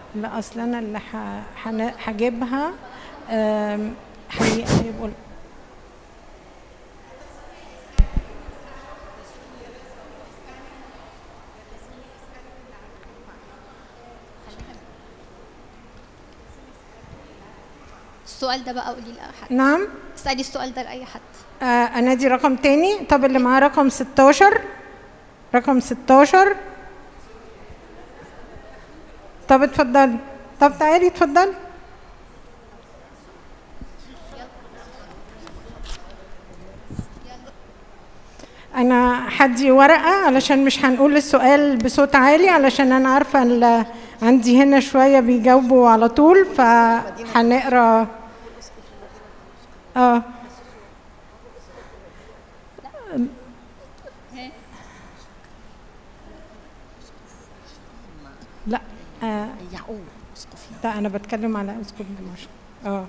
لا اصل انا اللي ح- حن- هجيبها آم، هي- هيبقوا السؤال ده بقى قولي لأي حد نعم اسألي السؤال ده لأي حد آه، انادي رقم تاني طب اللي معاه رقم 16 رقم 16 طب اتفضلي طب تعالي اتفضلي انا هدي ورقه علشان مش هنقول السؤال بصوت عالي علشان انا عارفه ال- عندي هنا شويه بيجاوبوا على طول فهنقرا اه لا آه يعقوب اسقفي لا انا بتكلم على اسقف دمشق اه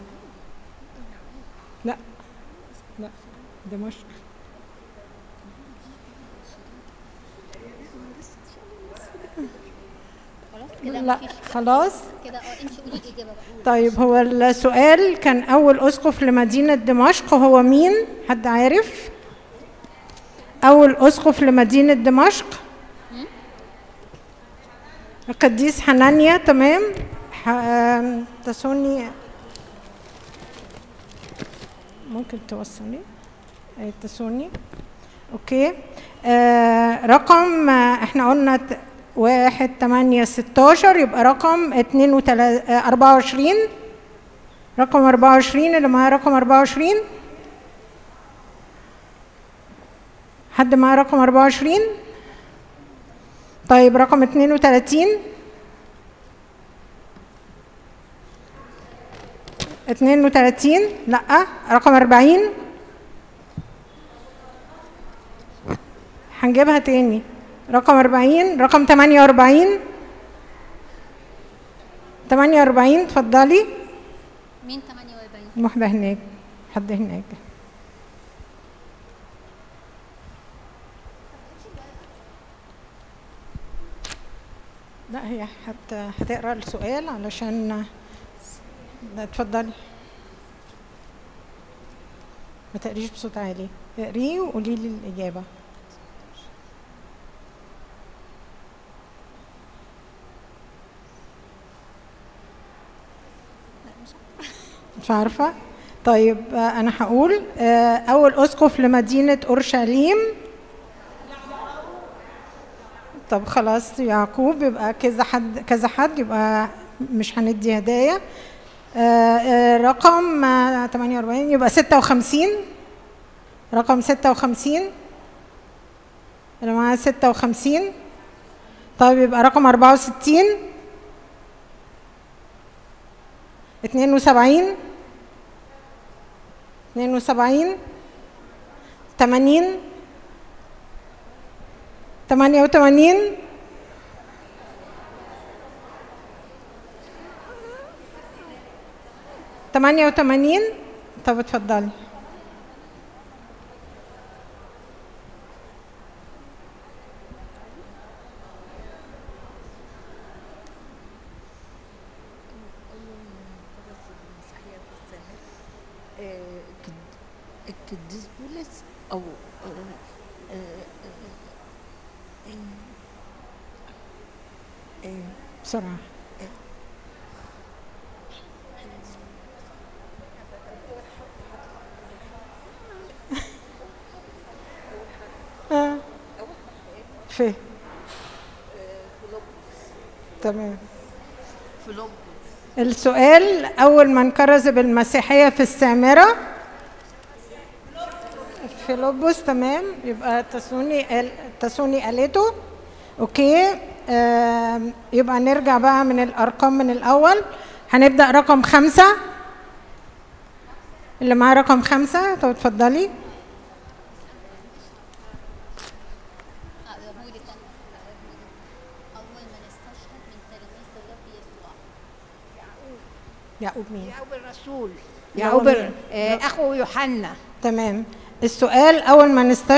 لا لا دمشق خلاص كده لا مفيش خلاص كده اه انت قولي الإجابة بقى طيب هو السؤال كان أول أسقف لمدينة دمشق هو مين؟ حد عارف؟ أول أسقف لمدينة دمشق؟ القديس حنانيا تمام؟ ح... آم، تسوني ممكن توصلي؟ أي تسوني أوكي آه رقم آه، احنا قلنا ت- واحد تمانية ستاشر يبقى رقم اتنين وتلا... آه، أربعة وعشرين رقم أربعة وعشرين اللي معاه رقم أربعة وعشرين حد معاه رقم أربعة وعشرين طيب رقم اتنين وتلاتين اتنين وتلاتين لأ رقم أربعين هنجيبها تاني رقم أربعين رقم تمانية وأربعين تمانية وأربعين اتفضلي مين 48 واحدة هناك حد هناك لا هي هت... هتقرا السؤال علشان لا اتفضلي ما تقريش بصوت عالي اقريه وقولي لي الإجابة مش عارفة طيب آه، أنا هقول آه، أول أسقف لمدينة أورشليم طب خلاص يعقوب يبقى كذا حد كذا حد يبقى مش هندي هدايا آه، آه، رقم آه، 48 يبقى 56 رقم 56 اللي معاه 56 طيب يبقى رقم 64 72 72 80 88 88 طب اتفضلي آه، كد- القديس بولس او آه، آه، آه، آه، آه، بسرعة آه. في تمام فيلبس السؤال أول من كرز بالمسيحية في السامرة فيلبس تمام يبقى تسوني قال تسوني قالته اوكي آم، يبقى نرجع بقى من الأرقام من الأول هنبدأ رقم خمسة اللي معاه رقم خمسة طب اتفضلي أقولي تاني أول من استشهد من تلاميذ الرب يسوع يعقوب مين يعقوب الرسول يعقوب يعقوب مين؟ آه، اخو يوحنا تمام السؤال أول من